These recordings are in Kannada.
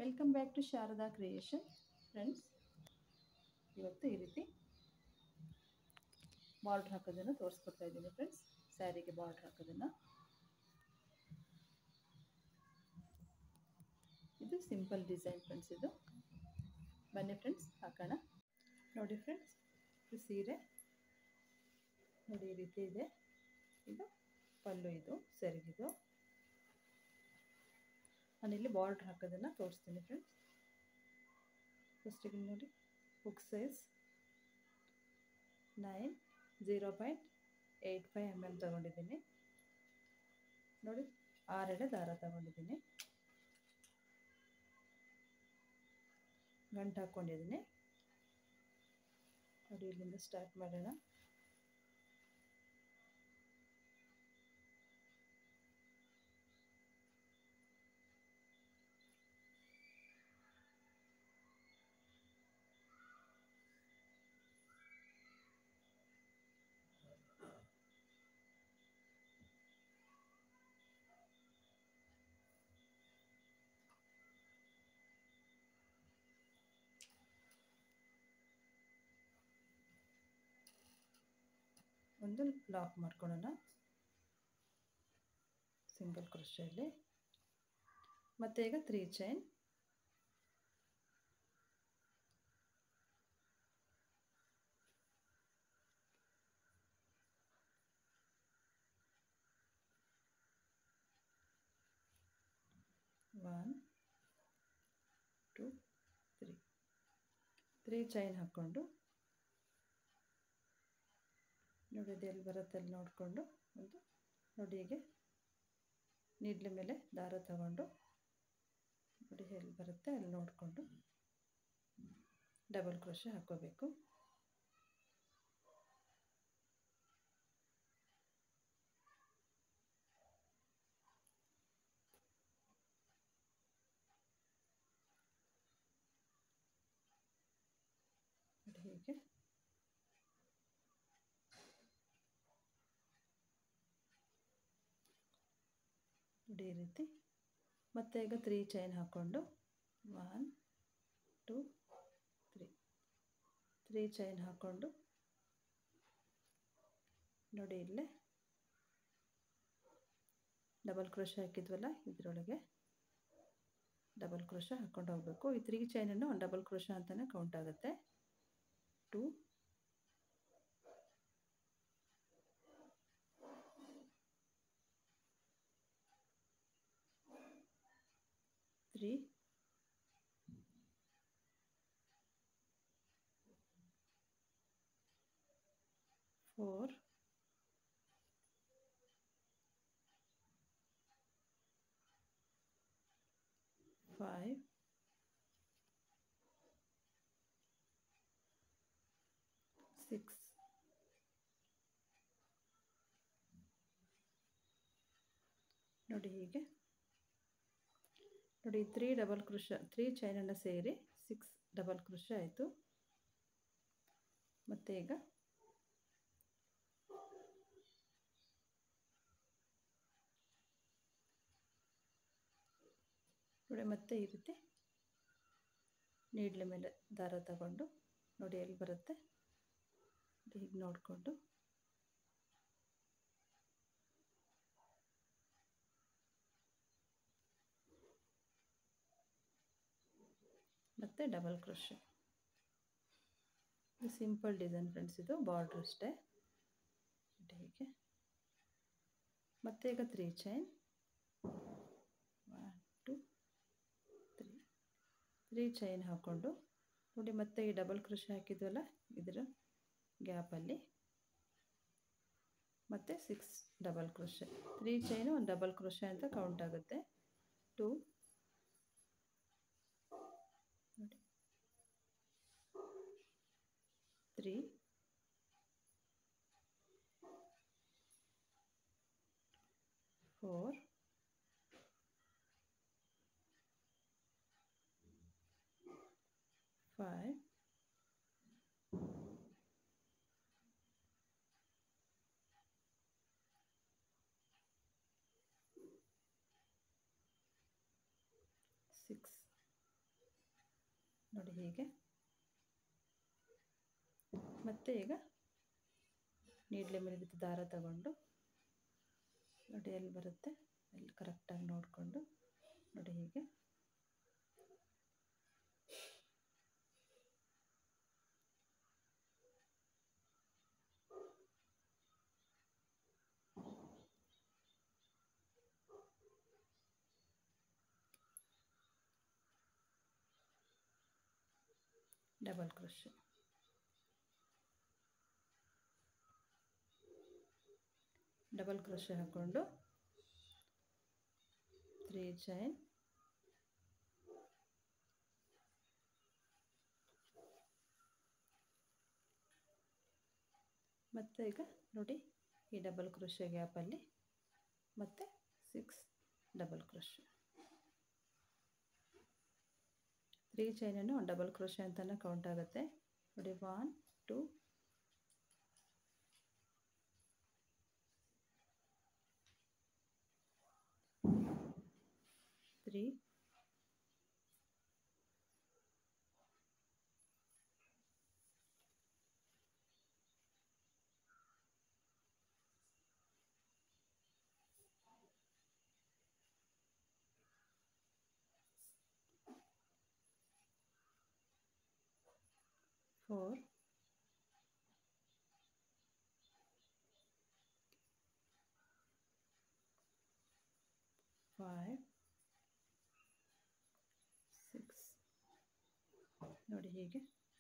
Welcome back to Sharada creation friends ಇವತ್ತು ಈ ರೀತಿ ಬಾರ್ಡ್ರ್ ಹಾಕೋದನ್ನು ತೋರಿಸ್ಕೊಡ್ತಾ ಇದ್ದೀನಿ ಫ್ರೆಂಡ್ಸ್ ಸ್ಯಾರಿಗೆ ಬಾರ್ಡ್ರ್ ಹಾಕೋದನ್ನು ಇದು ಸಿಂಪಲ್ ಡಿಸೈನ್ ಫ್ರೆಂಡ್ಸ್ ಇದು ಬನ್ನಿ ಫ್ರೆಂಡ್ಸ್ ಹಾಕೋಣ ನೋಡಿ ಫ್ರೆಂಡ್ಸ್ ಇದು ಸೀರೆ ನೋಡಿ ಈ ರೀತಿ ಇದೆ ಇದು ಪಲ್ಲು ಇದು ಸೆರಗಿದು ನಾನಿಲ್ಲಿ ಬಾರ್ಡ್ರ್ ಹಾಕೋದನ್ನು ತೋರಿಸ್ತೀನಿ ಫ್ರೆಂಡ್ಸ್ ಫಸ್ಟಿಗೆ ನೋಡಿ hook size nine zero point eight five M M ತೊಗೊಂಡಿದ್ದೀನಿ ನೋಡಿ ಆರೆಡೆ ದಾರ ತಗೊಂಡಿದ್ದೀನಿ ಗಂಟು ಹಾಕ್ಕೊಂಡಿದ್ದೀನಿ ನೋಡಿ ಇಲ್ಲಿಂದ ಸ್ಟಾರ್ಟ್ ಮಾಡೋಣ ಒಂದು ಲಾಕ್ ಮಾಡ್ಕೊಳ್ಳೋಣ ಸಿಂಗಲ್ ಕ್ರೋಶಲ್ಲಿ ಮತ್ತು ಈಗ three chain one two three three chain ಹಾಕ್ಕೊಂಡು ನೋಡಿ ಅದು ಎಲ್ಲಿ ಬರುತ್ತೆ ಅಲ್ಲಿ ನೋಡಿಕೊಂಡು ಒಂದು ನೋಡಿ ಹೀಗೆ ನೀಡ್ಲ ಮೇಲೆ ದಾರ ತಗೊಂಡು ನೋಡಿ ಎಲ್ಲಿ ಬರುತ್ತೆ ಅಲ್ಲಿ ನೋಡಿಕೊಂಡು ಡಬಲ್ ಕ್ರೋಶೆ ಹಾಕ್ಕೋಬೇಕು ಹೀಗೆ ನೋಡಿ ಈ ರೀತಿ ಮತ್ತೆ ಈಗ ತ್ರೀ ಚೈನ್ ಹಾಕ್ಕೊಂಡು one two three three chain ಹಾಕ್ಕೊಂಡು ನೋಡಿ ಇಲ್ಲೇ ಡಬಲ್ ಕ್ರೋಶ ಹಾಕಿದ್ವಲ್ಲ ಇದರೊಳಗೆ ಡಬಲ್ ಕ್ರೋಶ ಹಾಕ್ಕೊಂಡು ಹೋಗಬೇಕು ಈ ತ್ರೀ ಚೈನನ್ನು ಒಂದು ಡಬಲ್ ಕ್ರೋಶ ಅಂತಲೇ ಕೌಂಟ್ ಆಗುತ್ತೆ two three four five six ನೋಡಿ ಹೀಗೆ ನೋಡಿ ತ್ರೀ ಡಬಲ್ ಕ್ರುಷ ತ್ರೀ ಚೈನನ್ನು ಸೇರಿ ಸಿಕ್ಸ್ ಡಬಲ್ ಕ್ರುಷ ಆಯಿತು ಮತ್ತು ಈಗ ನೋಡಿ ಮತ್ತೆ ಈ ರೀತಿ ನೀಡ್ಲ ಮೇಲೆ ದಾರ ತಗೊಂಡು ನೋಡಿ ಎಲ್ಲಿ ಬರುತ್ತೆ ಹೀಗೆ ನೋಡಿಕೊಂಡು ಮತ್ತು ಡಬಲ್ ಕ್ರೋಶೆ ಇದು ಸಿಂಪಲ್ ಡಿಸೈನ್ ಫ್ರೆಂಡ್ಸ್ ಇದು ಬಾರ್ಡ್ರ್ ಅಷ್ಟೇ ಹೀಗೆ ಮತ್ತು ಈಗ three chain one two three three chain ಹಾಕ್ಕೊಂಡು ನೋಡಿ ಮತ್ತೆ ಈ ಡಬಲ್ ಕ್ರೋಶೆ ಹಾಕಿದ್ವಲ್ಲ ಇದರ ಗ್ಯಾಪಲ್ಲಿ ಮತ್ತು six double crochet three chain ಒಂದು ಡಬಲ್ ಕ್ರೋಶೆ ಅಂತ ಕೌಂಟ್ ಆಗುತ್ತೆ ಟು ನೋಡಿ ತ್ರೀ ಫೋರ್ ಫೈವ್ ಸಿಕ್ಸ್ ಹೀಗೆ ಮತ್ತೆ ಈಗ ನೀಡ್ಲೆ ಮೇಲೆ ಬಿದ್ದ ದಾರ ತಗೊಂಡು ನೋಡಿ ಎಲ್ಲಿ ಬರುತ್ತೆ ಅಲ್ಲಿ ಕರೆಕ್ಟಾಗಿ ನೋಡಿಕೊಂಡು ನೋಡಿ ಹೀಗೆ ಡಬಲ್ ಕ್ರೋಶೆ ಡಬಲ್ ಕ್ರೋಶೆ ಹಾಕ್ಕೊಂಡು ತ್ರೀ ಚೈನ್ ಮತ್ತು ಈಗ ನೋಡಿ ಈ ಡಬಲ್ ಕ್ರೋಶೆ ಗ್ಯಾಪಲ್ಲಿ ಮತ್ತು ಸಿಕ್ಸ್ ಡಬಲ್ ಕ್ರೋಶೆ ತ್ರೀ ಚೈನನ್ನು ಒಂದು ಡಬಲ್ ಕ್ರೋಶೆ ಅಂತಲೇ ಕೌಂಟ್ ಆಗುತ್ತೆ ನೋಡಿ one two three four, five, six ನೋಡಿ ಹೀಗೆ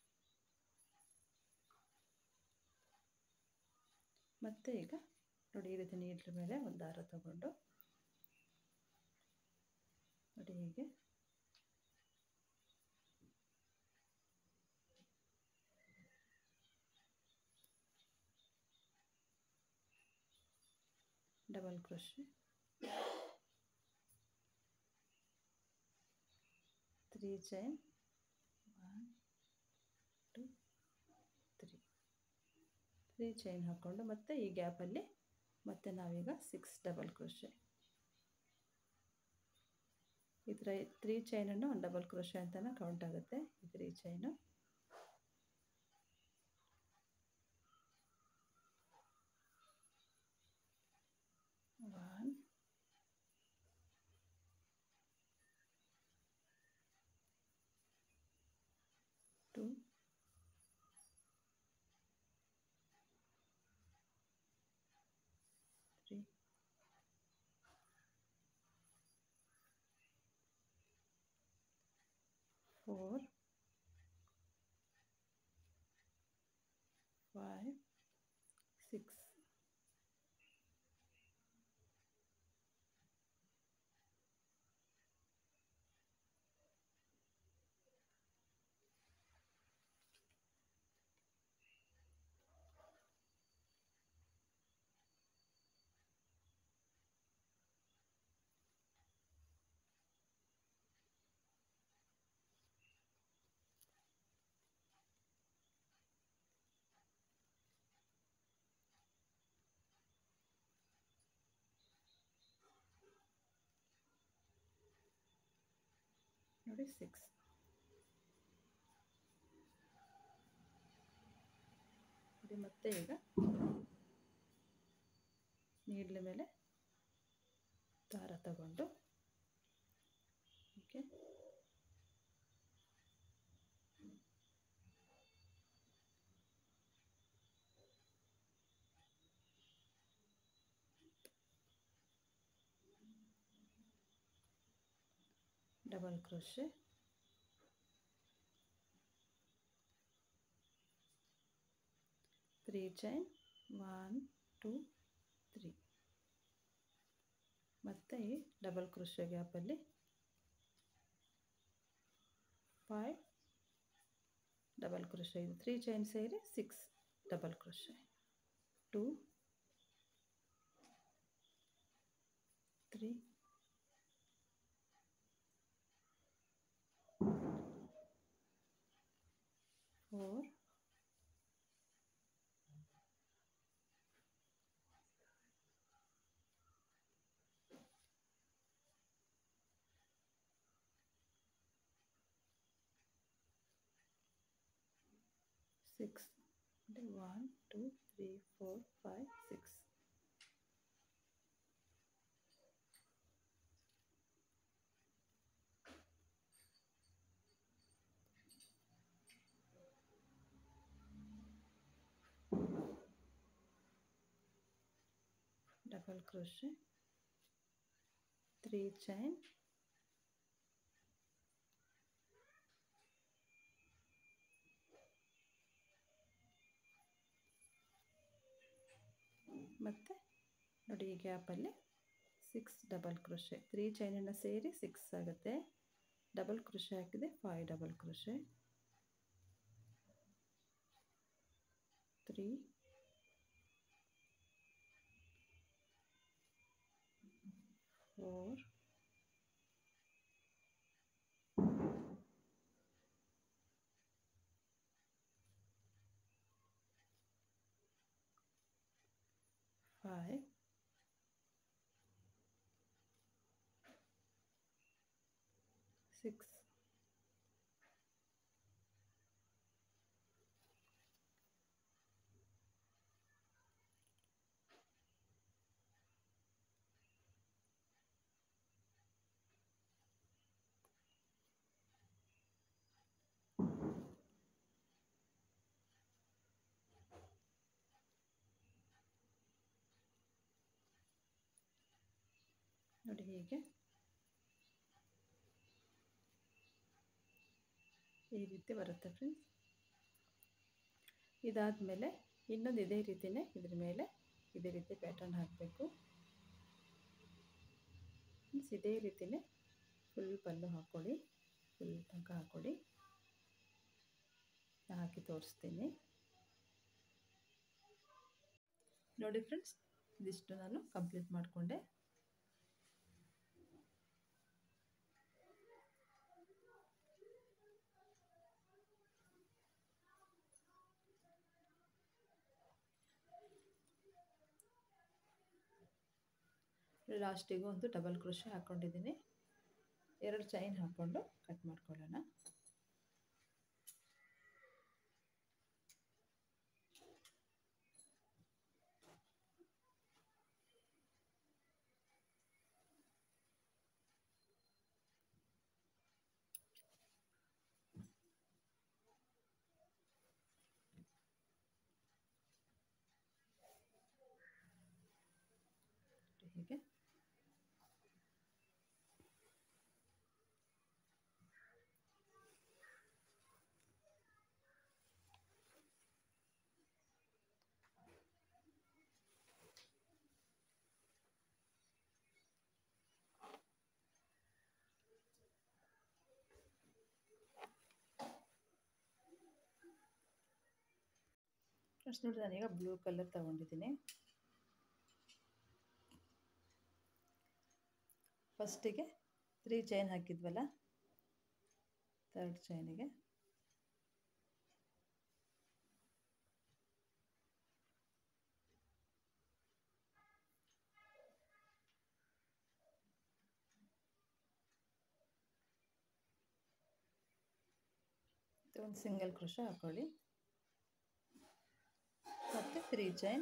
ಮತ್ತೆ ಈಗ ನೋಡಿ ಈ ರೀತಿ ನೀಡ್ರ ಮೇಲೆ ಒಂದು ದಾರ ತಗೊಂಡು ನೋಡಿ ಹೀಗೆ double crochet three chain one two three three chain ಹಾಕ್ಕೊಂಡು ಮತ್ತೆ ಈ ಗ್ಯಾಪಲ್ಲಿ ಮತ್ತೆ ನಾವೀಗ ಸಿಕ್ಸ್ ಡಬಲ್ ಕ್ರೋಶೆ ಈ ಥರ ತ್ರೀ ಚೈನನ್ನು ಒಂದು ಡಬಲ್ ಕ್ರೋಶೆ ಅಂತಲೇ ಕೌಂಟ್ ಆಗುತ್ತೆ ಈ three chain one two three four five six ನೋಡಿ ಸಿಕ್ಸ್ ನೋಡಿ ಮತ್ತೆ ಈಗ ನೀಡ್ಲ ಮೇಲೆ ದಾರ ತಗೊಂಡು okay double crochet three chain one two three ಮತ್ತು ಈ ಡಬಲ್ ಕ್ರೋಶೆ ಗ್ಯಾಪಲ್ಲಿ ಫೈವ್ ಡಬಲ್ ಕ್ರೋಶೆ ಇದು ತ್ರೀ ಚೈನ್ ಸೇರಿ six double crochet two three four, six ಅಂದರೆ one two three four five six double crochet three chain ಮತ್ತು ನೋಡಿ ಈ ಗ್ಯಾಪಲ್ಲಿ ಸಿಕ್ಸ್ ಡಬಲ್ ಕ್ರೋಶೆ ತ್ರೀ ಚೈನನ್ನು ಸೇರಿ ಸಿಕ್ಸ್ ಆಗುತ್ತೆ ಡಬಲ್ ಕ್ರೋಶೆ ಹಾಕಿದೆ five double crochet three four five, six, ನೋಡಿ ಹೀಗೆ ಈ ರೀತಿ ಬರುತ್ತೆ ಫ್ರೆಂಡ್ಸ್ ಇದಾದಮೇಲೆ ಇನ್ನೊಂದು ಇದೇ ರೀತಿಯೇ ಇದ್ರ ಮೇಲೆ ಇದೇ ರೀತಿ ಪ್ಯಾಟರ್ನ್ ಹಾಕಬೇಕು ಮೀನ್ಸ್ ಇದೇ ರೀತಿಯೇ ಫುಲ್ ಪಲ್ಲು ಹಾಕ್ಕೊಳ್ಳಿ ಫುಲ್ ತನಕ ಹಾಕ್ಕೊಳ್ಳಿ ಹಾಕಿ ತೋರಿಸ್ತೀನಿ ನೋಡಿ ಫ್ರೆಂಡ್ಸ್ ಇದಿಷ್ಟು ನಾನು ಕಂಪ್ಲೀಟ್ ಮಾಡಿಕೊಂಡೆ ಲಾಸ್ಟಿಗೂ ಒಂದು ಡಬಲ್ ಕ್ರೋಶೆ ಹಾಕ್ಕೊಂಡಿದ್ದೀನಿ ಎರಡು ಚೈನ್ ಹಾಕ್ಕೊಂಡು ಕಟ್ ಮಾಡ್ಕೊಳ್ಳೋಣ ಹೀಗೆ ಫ್ರೆಂಡ್ಸ್ ನೋಡಿ ನಾನೀಗ ಬ್ಲೂ ಕಲರ್ ತಗೊಂಡಿದ್ದೀನಿ ಫಸ್ಟಿಗೆ ತ್ರೀ ಚೈನ್ ಹಾಕಿದ್ವಲ್ಲ ತರ್ಡ್ ಚೈನಿಗೆ ಒಂದು ಸಿಂಗಲ್ ಕ್ರೋಶ ಹಾಕೊಳ್ಳಿ ಮತ್ತು ತ್ರೀ ಚೈನ್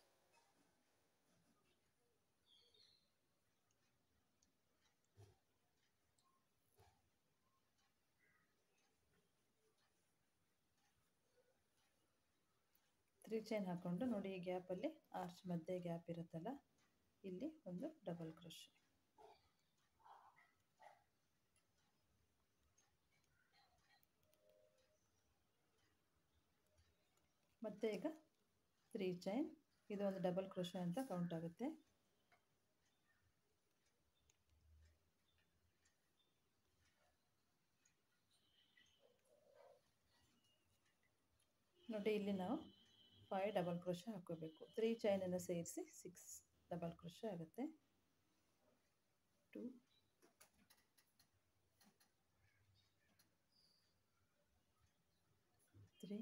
ತ್ರೀ ಚೈನ್ ಹಾಕ್ಕೊಂಡು ನೋಡಿ ಈ ಗ್ಯಾಪಲ್ಲಿ ಆರ್ಚ್ ಮಧ್ಯೆ ಗ್ಯಾಪ್ ಇರುತ್ತಲ್ಲ ಇಲ್ಲಿ ಒಂದು ಡಬಲ್ ಕ್ರೋಶ್ ಮತ್ತೆ ಈಗ ತ್ರೀ ಚೈನ್ ಇದು ಒಂದು ಡಬಲ್ ಕ್ರೋಶ ಅಂತ ಕೌಂಟ್ ಆಗುತ್ತೆ ನೋಡಿ ಇಲ್ಲಿ ನಾವು ಫೈವ್ ಡಬಲ್ ಕ್ರೋಶ ಹಾಕೋಬೇಕು ತ್ರೀ ಚೈನನ್ನು ಸೇರಿಸಿ ಸಿಕ್ಸ್ ಡಬಲ್ ಕ್ರೋಶ ಆಗುತ್ತೆ two three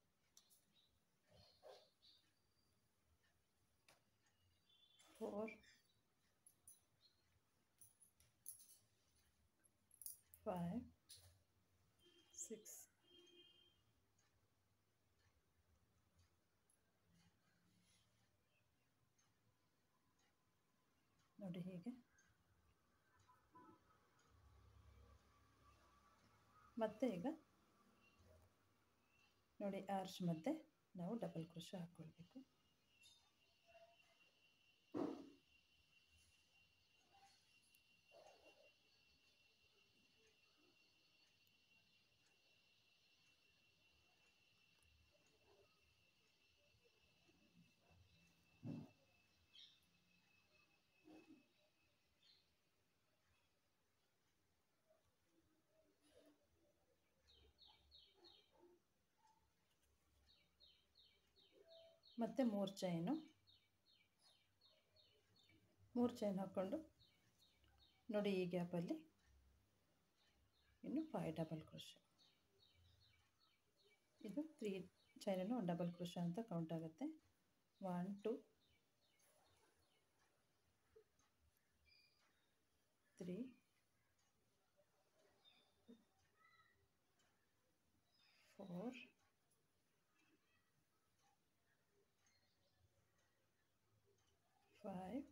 four five six ನೋಡಿ ಹೀಗೆ ಮತ್ತೆ ಈಗ ನೋಡಿ ಆರ್ಚ್ ಮಧ್ಯೆ ನಾವು ಡಬಲ್ ಕ್ರೋಶ ಹಾಕ್ಕೊಳ್ಬೇಕು ಮತ್ತು ಮೂರು ಚೈನು ಮೂರು ಚೈನ್ ಹಾಕ್ಕೊಂಡು ನೋಡಿ ಈ ಗ್ಯಾಪಲ್ಲಿ ಇನ್ನು ಫೈವ್ ಡಬಲ್ ಕ್ರೋಶ ಇದು ತ್ರೀ ಚೈನನ್ನು ಒಂದು ಡಬಲ್ ಕ್ರೋಶ ಅಂತ ಕೌಂಟ್ ಆಗುತ್ತೆ one two three four five,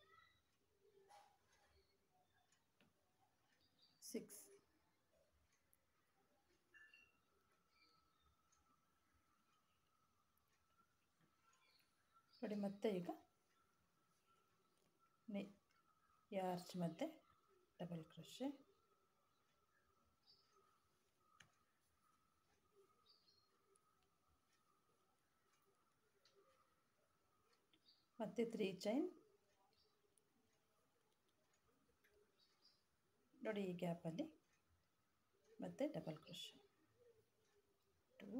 six. ನೋಡಿ ಮತ್ತೆ ಈಗ ನೆ ಈ ಆರ್ಚ್ ಮಧ್ಯೆ ಡಬಲ್ ಕ್ರೋಶೆ ಮತ್ತು ತ್ರೀ ಚೈನ್ ನೋಡಿ ಈ ಗ್ಯಾಪಲ್ಲಿ ಮತ್ತೆ double crochet two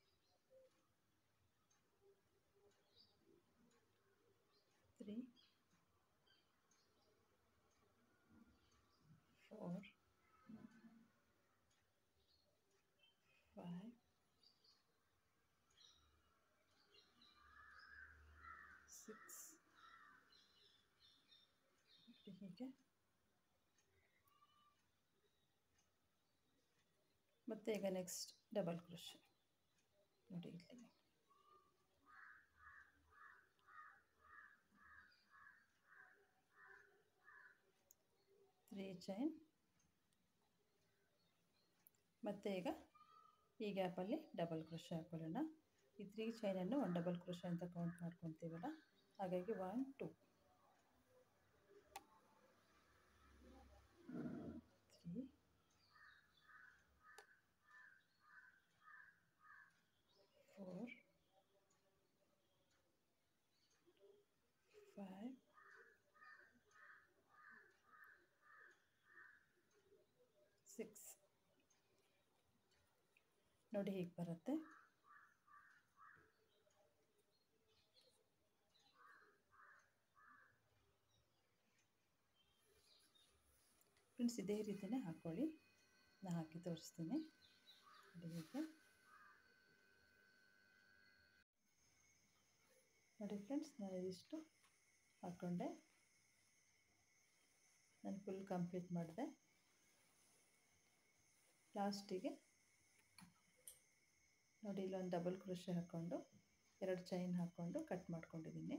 three four five six ಹೀಗೆ ಮತ್ತು ಈಗ ನೆಕ್ಸ್ಟ್ ಡಬಲ್ ಕ್ರೋಶ ನೋಡಿ ಇಲ್ಲಿ ತ್ರೀ ಚೈನ್ ಮತ್ತು ಈಗ ಈ ಗ್ಯಾಪಲ್ಲಿ ಡಬಲ್ ಕ್ರೋಶ ಹಾಕೊಳ್ಳೋಣ ಈ ತ್ರೀ ಚೈನನ್ನು ಒಂದು ಡಬಲ್ ಕ್ರೋಶ ಅಂತ ಕೌಂಟ್ ಮಾಡ್ಕೊತೀವಲ್ಲ ಹಾಗಾಗಿ one two three four five six ನೋಡಿ ಹೀಗೆ ಬರುತ್ತೆ ಫ್ರೆಂಡ್ಸ್ ಇದೇ ರೀತಿಯೇ ಹಾಕ್ಕೊಳ್ಳಿ ನಾನು ಹಾಕಿ ತೋರಿಸ್ತೀನಿ ನೋಡಿ ಹೀಗೆ ನೋಡಿ ಫ್ರೆಂಡ್ಸ್ ನಾನು ಇದಿಷ್ಟು ಹಾಕ್ಕೊಂಡೆ ನಾನು ಫುಲ್ ಕಂಪ್ಲೀಟ್ ಮಾಡಿದೆ ಲಾಸ್ಟಿಗೆ ನೋಡಿ ಇಲ್ಲೊಂದು ಡಬಲ್ ಕ್ರೋಶೆ ಹಾಕ್ಕೊಂಡು ಎರಡು ಚೈನ್ ಹಾಕ್ಕೊಂಡು ಕಟ್ ಮಾಡ್ಕೊಂಡಿದ್ದೀನಿ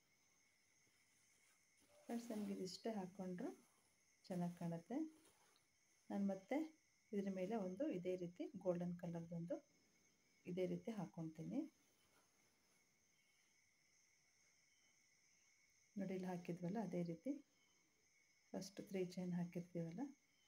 ಫ್ರೆಂಡ್ಸ್ ನನಗೆ ಇದಿಷ್ಟೇ ಹಾಕ್ಕೊಂಡ್ರು ಚೆನ್ನಾಗಿ ಕಾಣುತ್ತೆ ನಾನು ಮತ್ತೆ ಇದ್ರ ಮೇಲೆ ಒಂದು ಇದೇ ರೀತಿ ಗೋಲ್ಡನ್ ಕಲರ್ದೊಂದು ಇದೇ ರೀತಿ ಹಾಕ್ಕೊತೀನಿ ನೋಡಿ ಇಲ್ಲಿ ಹಾಕಿದ್ವಲ್ಲ ಅದೇ ರೀತಿ ಫಸ್ಟ್ ತ್ರೀ ಚೈನ್ ಹಾಕಿರ್ತೀವಲ್ಲ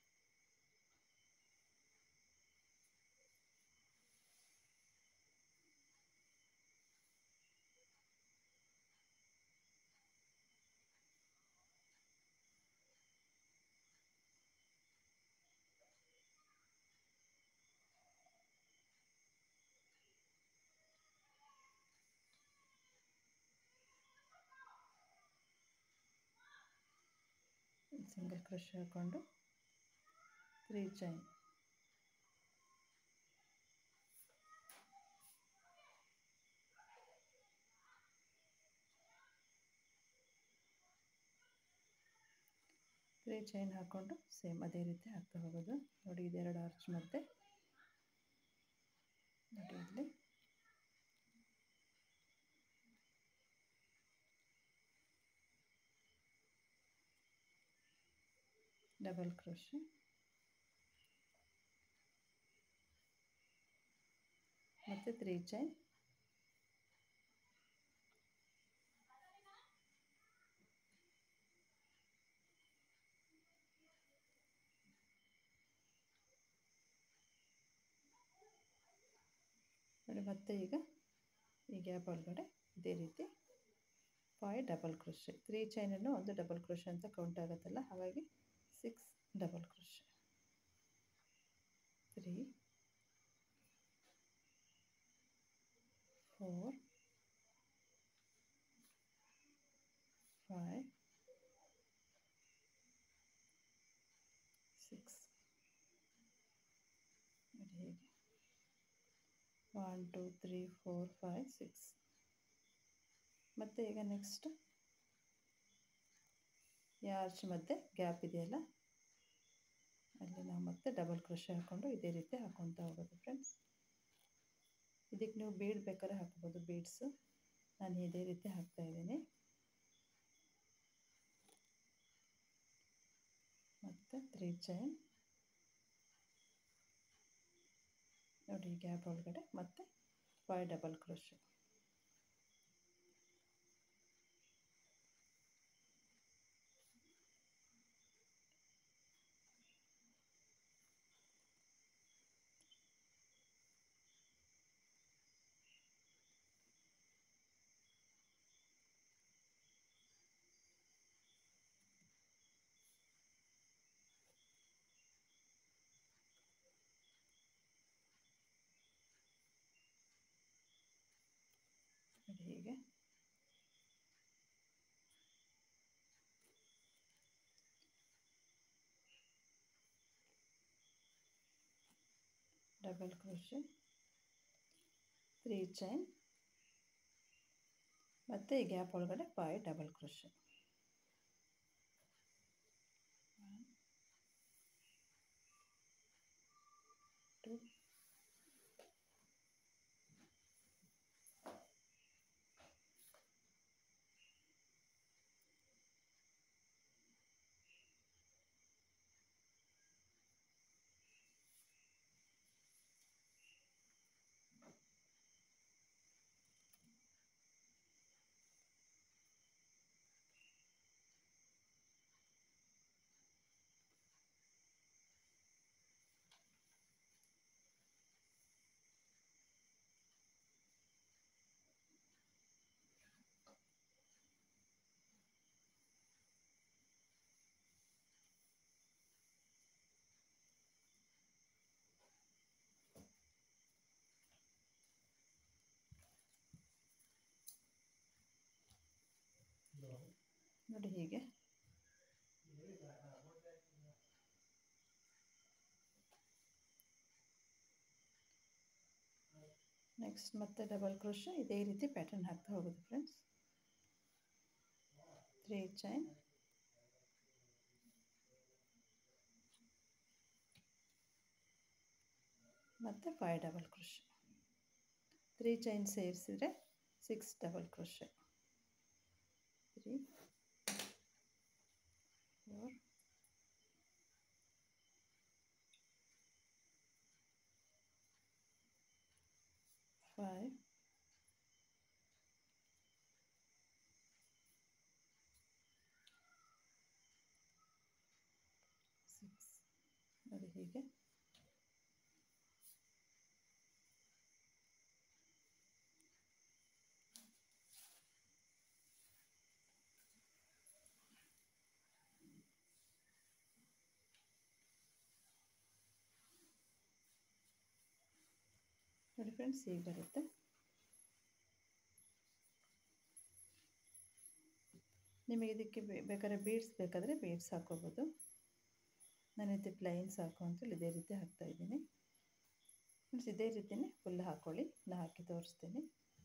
ಸಿಂಗಲ್ ಕ್ರಶ್ ಹಾಕ್ಕೊಂಡು ತ್ರೀ ಚೈನ್ ತ್ರೀ ಚೈನ್ ಹಾಕ್ಕೊಂಡು ಸೇಮ್ ಅದೇ ರೀತಿ ಹಾಕ್ತಾ ಹೋಗೋದು ನೋಡಿ ಇದೆರಡು ಆರ್ಚ್ ಮಧ್ಯೆ ನೋಡಿ ಇಲ್ಲಿ ಡಬಲ್ ಕ್ರೋಶೆ ಮತ್ತು ತ್ರೀ ಚೈನ್ ನೋಡಿ ಮತ್ತೆ ಈಗ ಈ ಗ್ಯಾಪ್ ಒಳಗಡೆ ಇದೇ ರೀತಿ ಫೈವ್ ಡಬಲ್ ಕ್ರೋಶೆ ತ್ರೀ ಚೈನನ್ನು ಒಂದು ಡಬಲ್ ಕ್ರೋಶೆ ಅಂತ ಕೌಂಟ್ ಆಗುತ್ತಲ್ಲ ಹಾಗಾಗಿ six double crochet three four five six ಹೀಗೆ one two three four five six ಮತ್ತು ಈಗ ನೆಕ್ಸ್ಟ್ ಈ ಆರ್ಚ್ ಮಧ್ಯೆ ಗ್ಯಾಪ್ ಇದೆಯಲ್ಲ ಅಲ್ಲಿ ನಾವು ಮತ್ತೆ ಡಬಲ್ ಕ್ರೋಶೆ ಹಾಕ್ಕೊಂಡು ಇದೇ ರೀತಿ ಹಾಕ್ಕೊತಾ ಹೋಗೋದು ಫ್ರೆಂಡ್ಸ್ ಇದಕ್ಕೆ ನೀವು ಬೀಡ್ ಬೇಕಾದ್ರೆ ಹಾಕ್ಬೋದು ಬೀಡ್ಸು ನಾನು ಇದೇ ರೀತಿ ಹಾಕ್ತಾ ಇದ್ದೀನಿ ಮತ್ತು ತ್ರೀ ಚೈನ್ ನೋಡಿ ಗ್ಯಾಪ್ ಒಳಗಡೆ ಮತ್ತೆ ಫೈವ್ ಡಬಲ್ ಕ್ರೋಶೆ ನೋಡಿ ಹೀಗೆ ಡಬಲ್ ಕ್ರೋಶೆ ತ್ರೀ ಚೈನ್ ಮತ್ತು ಈ ಗ್ಯಾಪ್ ಒಳಗಡೆ ಫೈವ್ ಡಬಲ್ ಕ್ರೋಶೆ ಟು ನೋಡಿ ಹೀಗೆ ನೆಕ್ಸ್ಟ್ ಮತ್ತೆ ಡಬಲ್ ಕ್ರೋಶೆ ಇದೇ ರೀತಿ ಪ್ಯಾಟರ್ನ್ ಹಾಕ್ತಾ ಹೋಗೋದು ಫ್ರೆಂಡ್ಸ್ ತ್ರೀ ಚೈನ್ ಮತ್ತು five double crochet three chain ಸೇರಿಸಿದರೆ six double crochet three four five six ನೋಡಿ ಹೀಗೆ ನೋಡಿ ಫ್ರೆಂಡ್ಸ್ ಹೀಗೆ ಬರುತ್ತೆ ನಿಮಗೆ ಇದಕ್ಕೆ ಬೇ- ಬೇಕಾದ್ರೆ ಬೀಡ್ಸ್ ಬೇಕಾದರೆ ಬೀಡ್ಸ್ ಹಾಕೋಬೋದು ನಾನು ಇದು ಪ್ಲೈನ್ಸ್ ಹಾಕು ಅಂತೇಳಿ ಇದೇ ರೀತಿ ಹಾಕ್ತಾ ಇದ್ದೀನಿ ಫ್ರೆಂಡ್ಸ್ ಇದೇ ರೀತಿಯೇ ಫುಲ್ ಹಾಕ್ಕೊಳ್ಳಿ ನಾನು ಹಾಕಿ ತೋರಿಸ್ತೀನಿ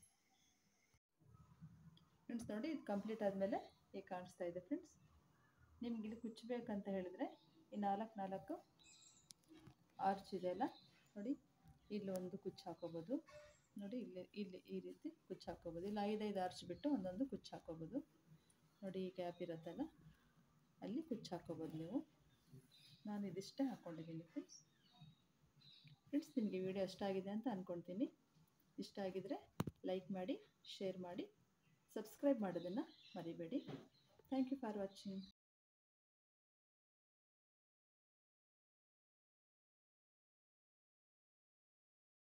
ಫ್ರೆಂಡ್ಸ್ ನೋಡಿ ಇದು ಕಂಪ್ಲೀಟ್ ಆದಮೇಲೆ ಈಗ ಕಾಣಿಸ್ತಾ ಇದೆ ಫ್ರೆಂಡ್ಸ್ ನಿಮ್ಗೆ ಇಲ್ಲಿ ಕುಚ್ಚಬೇಕಂತ ಹೇಳಿದ್ರೆ ಈ ನಾಲ್ಕು ನಾಲ್ಕು ಆರ್ಚ್ ಇದೆಯಲ್ಲ ನೋಡಿ ಇಲ್ಲಿ ಒಂದು ಕುಚ್ಚು ಹಾಕೋಬೋದು ನೋಡಿ ಇಲ್ಲಿ ಇಲ್ಲಿ ಈ ರೀತಿ ಕುಚ್ಚು ಹಾಕೋಬೋದು ಇಲ್ಲ ಐದೈದು ಆರ್ಚ್ ಬಿಟ್ಟು ಒಂದೊಂದು ಕುಚ್ಚು ಹಾಕೋಬೋದು ನೋಡಿ ಈ ಗ್ಯಾಪ್ ಇರುತ್ತಲ್ಲ ಅಲ್ಲಿ ಕುಚ್ಚು ಹಾಕೋಬೋದು ನೀವು ನಾನು ಇದಿಷ್ಟೇ ಹಾಕ್ಕೊಂಡಿದ್ದೀನಿ ಫ್ರೆಂಡ್ಸ್ ಫ್ರೆಂಡ್ಸ್ ನಿಮಗೆ ವಿಡಿಯೋ ಇಷ್ಟ ಆಗಿದೆ ಅಂತ ಅಂದ್ಕೊಳ್ತೀನಿ ಇಷ್ಟ ಆಗಿದರೆ ಲೈಕ್ ಮಾಡಿ ಶೇರ್ ಮಾಡಿ ಸಬ್ಸ್ಕ್ರೈಬ್ ಮಾಡೋದನ್ನು ಮರಿಬೇಡಿ ಥ್ಯಾಂಕ್ ಯು ಫಾರ್ ವಾಚಿಂಗ್